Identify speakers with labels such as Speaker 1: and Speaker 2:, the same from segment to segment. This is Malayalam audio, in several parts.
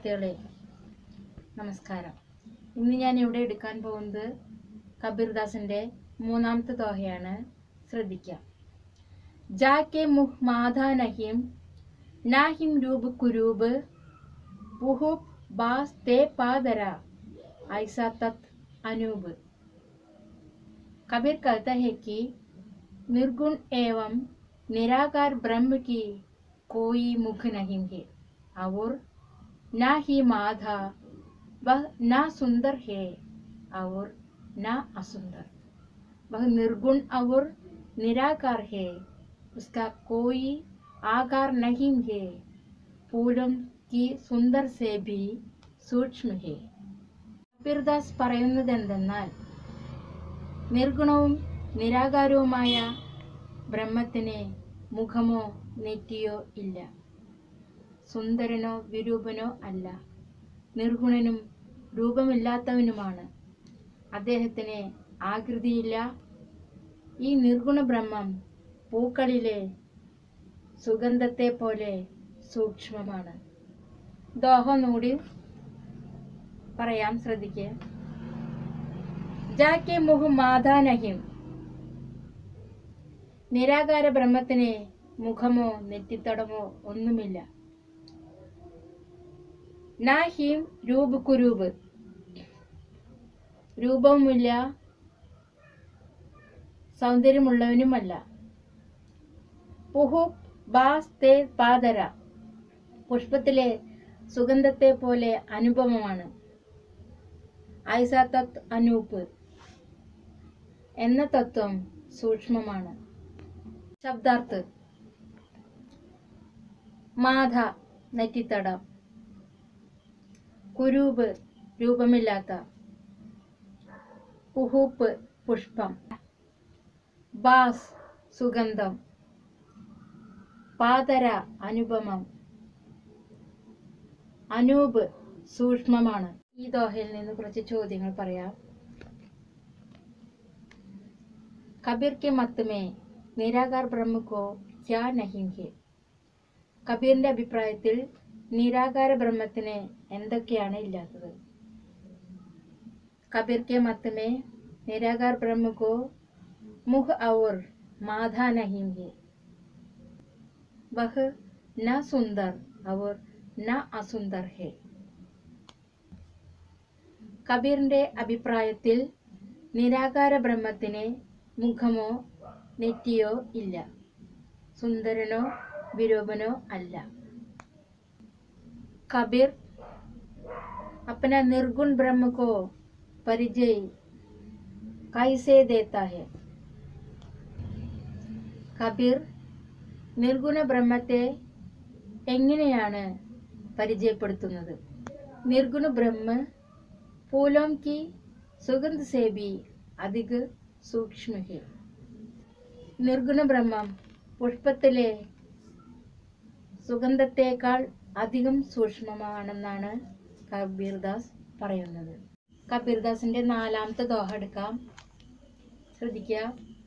Speaker 1: വിദ്യാർത്ഥികളെ നമസ്കാരം ഇന്ന് ഞാൻ ഇവിടെ എടുക്കാൻ പോകുന്നത് കബീർദാസിൻ്റെ മൂന്നാമത്തെ ദോഹയാണ് ശ്രദ്ധിക്കാം ജാക്കെ മുഹ് മാധാ നഹിം നാഹിം രൂപ് കുരൂപ് പുഹുബ് ബാസ് തേ പാദര ऐसा तत् अनूप कबीर कहता है कि निर्गुण एवं निराकार ब्रह्म की कोई मुख नहीं है और न ही माधा वह न सुंदर है और न असुंदर वह निर्गुण और निराकार है उसका कोई आकार नहीं है फूलों की सुंदर से भी सूक्ष्म है കബീർദാസ് പറയുന്നത് എന്തെന്നാൽ നിർഗുണവും നിരാകാരവുമായ ബ്രഹ്മത്തിന് മുഖമോ നെറ്റിയോ ഇല്ല സുന്ദരനോ വിരൂപനോ അല്ല നിർഗുണനും രൂപമില്ലാത്തവനുമാണ് അദ്ദേഹത്തിന് ആകൃതിയില്ല ഈ നിർഗുണ ബ്രഹ്മം പൂക്കളിലെ സുഗന്ധത്തെ പോലെ സൂക്ഷ്മമാണ് ദോഹനൂടി പറയാം ശ്രദ്ധിക്കുക ജാക്കെ മുഹ് മാധാനഹിം നിരാകാര ബ്രഹ്മത്തിന് മുഖമോ നെറ്റിത്തടമോ ഒന്നുമില്ല നാഹിം രൂപ് കുരൂപ് രൂപവുമില്ല സൗന്ദര്യമുള്ളവനുമല്ല പുഹു ബാസ് തേ പാതര പുഷ്പത്തിലെ സുഗന്ധത്തെ പോലെ അനുപമമാണ് ഐസ തത് അനൂപ് എന്ന തത്വം സൂക്ഷ്മമാണ് ശബ്ദാർത്ഥ് മാധ നെറ്റിത്തടം കുരൂപ് രൂപമില്ലാത്ത പുഹൂപ്പ് പുഷ്പം ബാസ് സുഗന്ധം പാതര അനുപമം അനൂപ് സൂക്ഷ്മമാണ് ഈ ദോഹയിൽ നിന്ന് കുറച്ച് ചോദ്യങ്ങൾ പറയാം കബീർ के मत में निराकार ब्रह्म को क्या नहीं है കബീറിന്റെ അഭിപ്രായത്തിൽ നിരാകാര ബ്രഹ്മത്തിന് എന്തൊക്കെയാണ് ഇല്ലാത്തത് കബീർ के मत में निराकार ब्रह्म को मुख और माधा नहीं है वह न सुंदर और न असुंदर है കബീറിന്റെ അഭിപ്രായത്തിൽ നിരാകാര ബ്രഹ്മത്തിന് മുഖമോ നെറ്റിയോ ഇല്ല സുന്ദരനോ വിരൂപനോ അല്ല കബീർ अपना निर्गुण ब्रह्म को परिचय कैसे देता है കബീർ നിർഗുണ ബ്രഹ്മത്തെ എങ്ങനെയാണ് പരിചയപ്പെടുത്തുന്നത് നിർഗുണ ബ്രഹ്മ फूलों की सुगंध से भी अधिक സൂക്ഷ്മ है നിർഗുണ ബ്രഹ്മം പുഷ്പത്തിലെ സുഗന്ധത്തേക്കാൾ അധികം സൂക്ഷ്മമാണെന്നാണ് കബീർദാസ് പറയുന്നത് കബീർദാസിന്റെ നാലാമത്തെ ദോഹ എടുക്കാം ശ്രദ്ധിക്കുക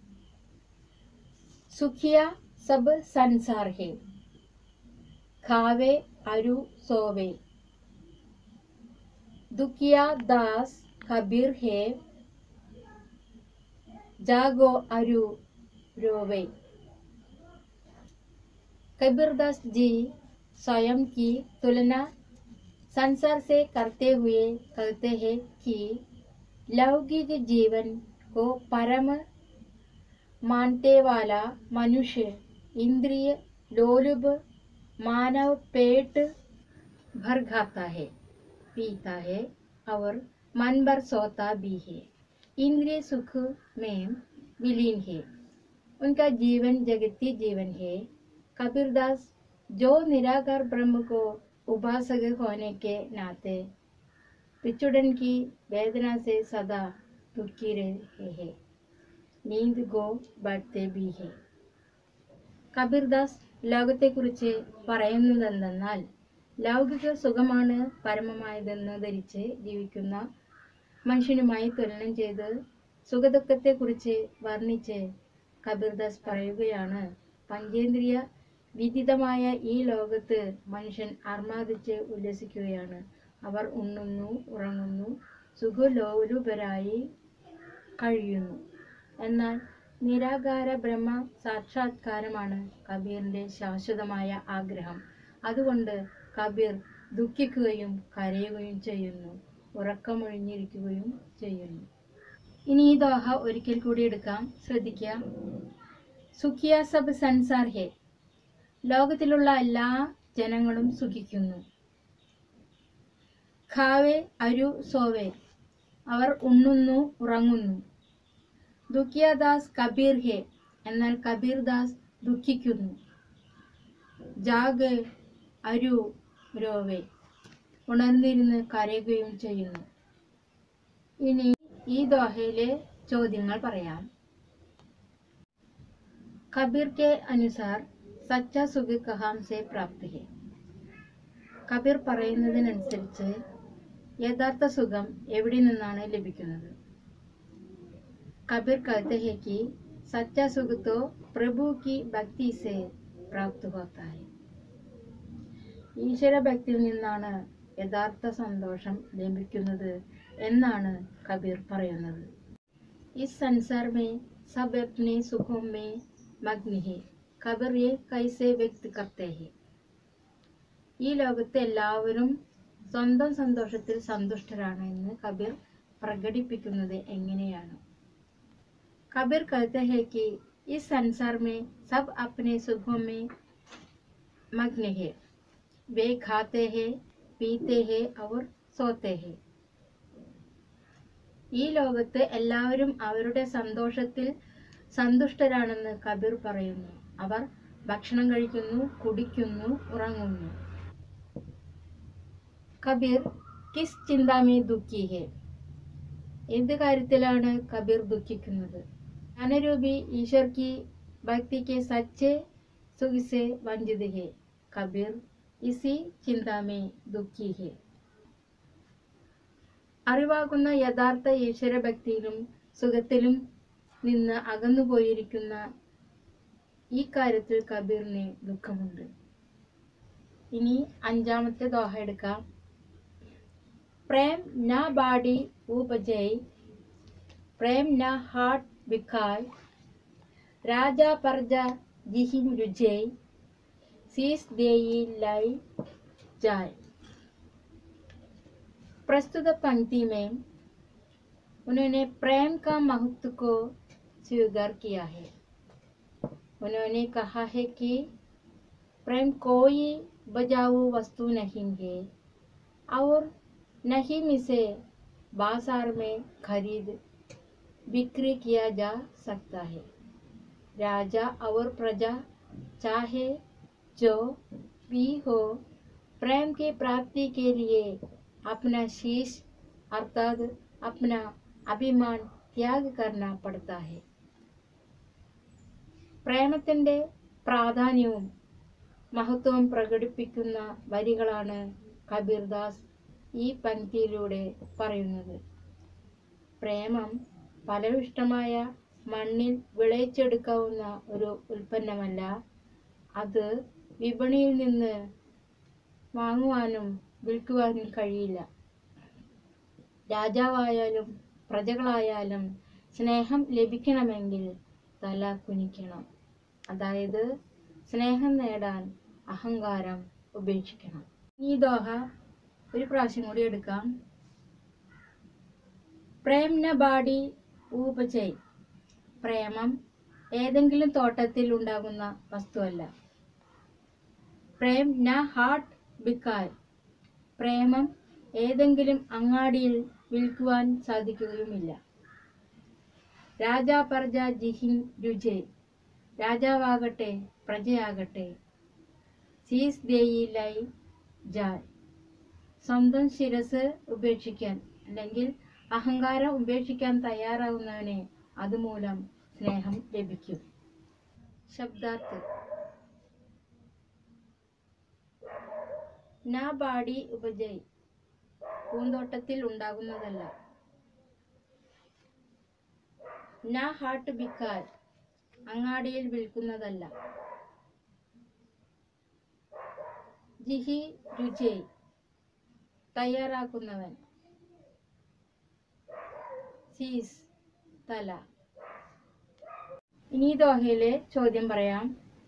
Speaker 1: സുഖിയ സബ് സൻസാർ ഹേ ഖാവേ അരു സോവേ दुखिया दास कबीर है जागो अरु रोवे कबीरदास जी स्वयं की तुलना संसार से करते हुए कहते हैं कि लौकिक जीवन को परम मानते वाला मनुष्य इंद्रिय लोलुभ मानव पेट भर खाता है पीता है और मन भर सोता भी है इंद्रिय सुख में विलीन है उनका जीवन जगती जीवन है कबीरदास जो निराकार ब्रह्म को उपासक होने के नाते पिछुड़न की वेदना से सदा दुखी रहे हैं नींद को बढ़ते भी है കബീർദാസ് ലോകത്തെക്കുറിച്ച് പറയുന്നതെന്തെന്നാൽ ലൗകിക സുഖമാണ് പരമമായതെന്ന് ധരിച്ച് ജീവിക്കുന്ന മനുഷ്യനുമായി തുലനം ചെയ്ത് സുഖദുഃഖത്തെക്കുറിച്ച് വർണ്ണിച്ച് കബീർദാസ് പറയുകയാണ് പഞ്ചേന്ദ്രിയ വിദിതമായ ഈ ലോകത്ത് മനുഷ്യൻ അർമാദിച്ച് ഉല്ലസിക്കുകയാണ് അവർ ഉണ്ണുന്നു ഉറങ്ങുന്നു സുഖലോലുപരായി കഴിയുന്നു എന്നാൽ നിരാകാര ബ്രഹ്മ സാക്ഷാത്കാരമാണ് കബീറിന്റെ ശാശ്വതമായ ആഗ്രഹം അതുകൊണ്ട് കബീർ ദുഃഖിക്കുകയും കരയുകയും ചെയ്യുന്നു ഉറക്കമൊഴിഞ്ഞിരിക്കുകയും ചെയ്യുന്നു ഇനി ഈ ദോഹ ഒരിക്കൽ കൂടി എടുക്കാം ശ്രദ്ധിക്കുക സുഖിയ സബ് സൻസാർ ഹേ ലോകത്തിലുള്ള എല്ലാ ജനങ്ങളും സുഖിക്കുന്നു ഖാവേ അരു സോവേ അവർ ഉണ്ണുന്നു ഉറങ്ങുന്നു ദുഃഖിയദാസ് കബീർ ഹേ എന്നാൽ കബീർ ദാസ് ദുഃഖിക്കുന്നു ജാഗ് അരു രോവേ ഉണർന്നിരുന്ന് കരയുകയും ചെയ്യുന്നു ഇനി ഈ ദോഹയിലെ ചോദ്യങ്ങൾ പറയാം കബീർ के अनुसार സച്ച സുഖ കഹാം സെ പ്രാപ്തി ഹെ കബീർ പറയുന്നതിനനുസരിച്ച് യഥാർത്ഥ സുഖം എവിടെ നിന്നാണ് ലഭിക്കുന്നത് कबीर कहते हैं कि सच्चा सुख तो प्रभु की भक्ति से प्राप्त होता है ഈശ്വര ഭക്തിയിൽ നിന്നാണ് യഥാർത്ഥ സന്തോഷം ലഭിക്കുന്നത് എന്നാണ് കബീർ പറയുന്നത് इस संसार में सब अपने सुखों में मग्न है കബീർ ये कैसे വ്യക്ത് करते हैं ഈ ലോകത്തെ എല്ലാവരും സ്വന്തം സന്തോഷത്തിൽ സന്തുഷ്ടരാണ് എന്ന് കബീർ പ്രകടിപ്പിക്കുന്നത് എങ്ങനെയാണ് कबीर कहते हैं कि इस संसार में सब अपने सुखों में मग्न है वे खाते हैं पीते हैं और सोते हैं ഈ ലോകത്ത് എല്ലാവരും അവരുടെ സന്തോഷത്തിൽ സന്തുഷ്ടരാണെന്ന് കബീർ പറയുന്നു അവർ ഭക്ഷണം കഴിക്കുന്നു കുടിക്കുന്നു ഉറങ്ങുന്നു കബീർ കിസ് ചിന്താമേ ദുഃഖി ഹെ എന്ത് കാര്യത്തിലാണ് കബീർ ദുഃഖിക്കുന്നത് ജ്ഞാനരൂപി ഈശ്വർ की भक्ति के सच्चे सुख से वंचित है कबीर इसी चिंता में दुखी है അറിവാകുന്ന യഥാർത്ഥ ഈശ്വരഭക്തിയിലും സുഖത്തിലും നിന്ന് അകന്നുപോയിരിക്കുന്ന ഈ കാര്യത്തിൽ കബീറിന് ദുഃഖമുണ്ട് ഇനി അഞ്ചാമത്തെ ദോഹ എടുക്കാം പ്രേം ന ബാഡി ഉപജയ് പ്രേം ന ഹാർട്ട് വിഖായ് രാജ പർജ ജിഹിൻ രുജയ് सीस देई लाई जाए प्रस्तुत पंक्ति में उन्होंने प्रेम का महत्व को स्वीकार किया है उन्होंने कहा है कि प्रेम कोई बजाऊ वस्तु नहीं है और नहीं इसे बाजार में खरीद बिक्री किया जा सकता है राजा और प्रजा चाहे जो भी हो प्रेम की प्राप्ति के लिए अपना शीश अर्थात अपना अभिमान त्याग करना पड़ता है പ്രേമത്തിൻ്റെ പ്രാധാന്യവും മഹത്വവും പ്രകടിപ്പിക്കുന്ന വരികളാണ് കബീർദാസ് ഈ പങ്ക്തിയിലൂടെ പറയുന്നത് പ്രേമം ഫലവിഷ്ടമായ മണ്ണിൽ വിളയിച്ചെടുക്കാവുന്ന ഒരു ഉൽപ്പന്നമല്ല അത് വിപണിയിൽ നിന്ന് വാങ്ങുവാനും വിൽക്കുവാനും കഴിയില്ല രാജാവായാലും പ്രജകളായാലും സ്നേഹം ലഭിക്കണമെങ്കിൽ തല കുനിക്കണം അതായത് സ്നേഹം നേടാൻ അഹങ്കാരം ഉപേക്ഷിക്കണം ഈ ദോഹ ഒരു പ്രാവശ്യം കൂടി എടുക്കാം പ്രേംന ബാഡി ഊപചയ് പ്രേമം ഏതെങ്കിലും തോട്ടത്തിൽ ഉണ്ടാകുന്ന വസ്തുവല്ല പ്രേം ന ഹാർട്ട് ബിക്കായ് പ്രേമം ഏതെങ്കിലും അങ്ങാടിയിൽ വിൽക്കുവാൻ സാധിക്കുകയുമില്ല രാജാ പർജ ജിഹിൻ രുജെ രാജാവാകട്ടെ പ്രജയാകട്ടെ സീസ് ദേയിലായി ജായ് സ്വന്തം ശിരസ് ഉപേക്ഷിക്കാൻ അല്ലെങ്കിൽ അഹങ്കാരം ഉപേക്ഷിക്കാൻ തയ്യാറാവുന്നവനെ അതുമൂലം സ്നേഹം ലഭിക്കും ശബ്ദാർത്ഥം നാ ബാഡി ഉപജയ് പൂന്തോട്ടത്തിൽ ഉണ്ടാകുന്നതല്ല നാ ഹാർട്ട് ബിക്കാൽ അങ്ങാടിയിൽ വിൽക്കുന്നതല്ല ജിഹി രുചി തയ്യാറാക്കുന്നവൻ സീസ് തല ഇനി ദോഹയിലെ ചോദ്യം പറയാം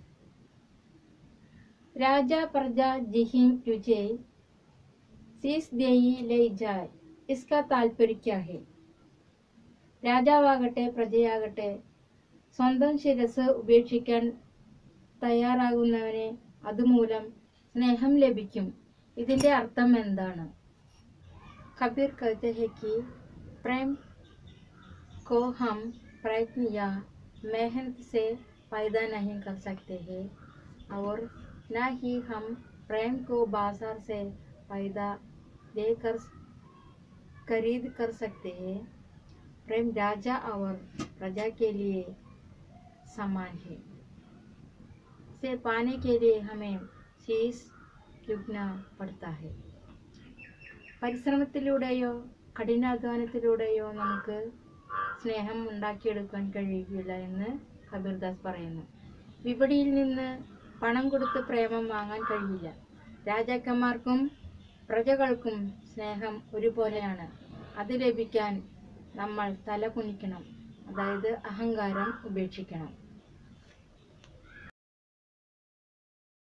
Speaker 1: രാജ പ്രജ ജിഹിം രുചി സീസ് ദേയി ലൈ ജായ് ഇസ്ക താല്പര്യ ക്യാ ഹെ രാജാവാകട്ടെ പ്രജയാകട്ടെ സ്വന്തം ശിരസ് ഉപേക്ഷിക്കാൻ തയ്യാറാകുന്നവനെ അതുമൂലം സ്നേഹം ലഭിക്കും ഇതിന്റെ അർത്ഥം എന്താണ് കബീർ कहते हैं कि प्रेम को हम प्रयत्न या मेहनत से पैदा नहीं कर सकते हैं और न ही हम प्रेम को बाजार से पैदा देकर खरीद कर सकते हैं प्रेम राजा और प्रजा के लिए समान है इसे पाने के लिए हमें शीश झुकना पड़ता है പരിശ്രമത്തിലൂടെയോ കഠിനാധ്വാനത്തിലൂടെയോ നമുക്ക് സ്നേഹം ഉണ്ടാക്കിയെടുക്കാൻ കഴിയില്ല എന്ന് കബീർദാസ് പറയുന്നു വിപണിയിൽ നിന്ന് പണം കൊടുത്ത് പ്രേമം വാങ്ങാൻ കഴിയില്ല രാജാക്കന്മാർക്കും പ്രജകൾക്കും സ്നേഹം ഒരുപോലെയാണ് അത് ലഭിക്കാൻ നമ്മൾ തല കുനിക്കണം അതായത് അഹങ്കാരം ഉപേക്ഷിക്കണം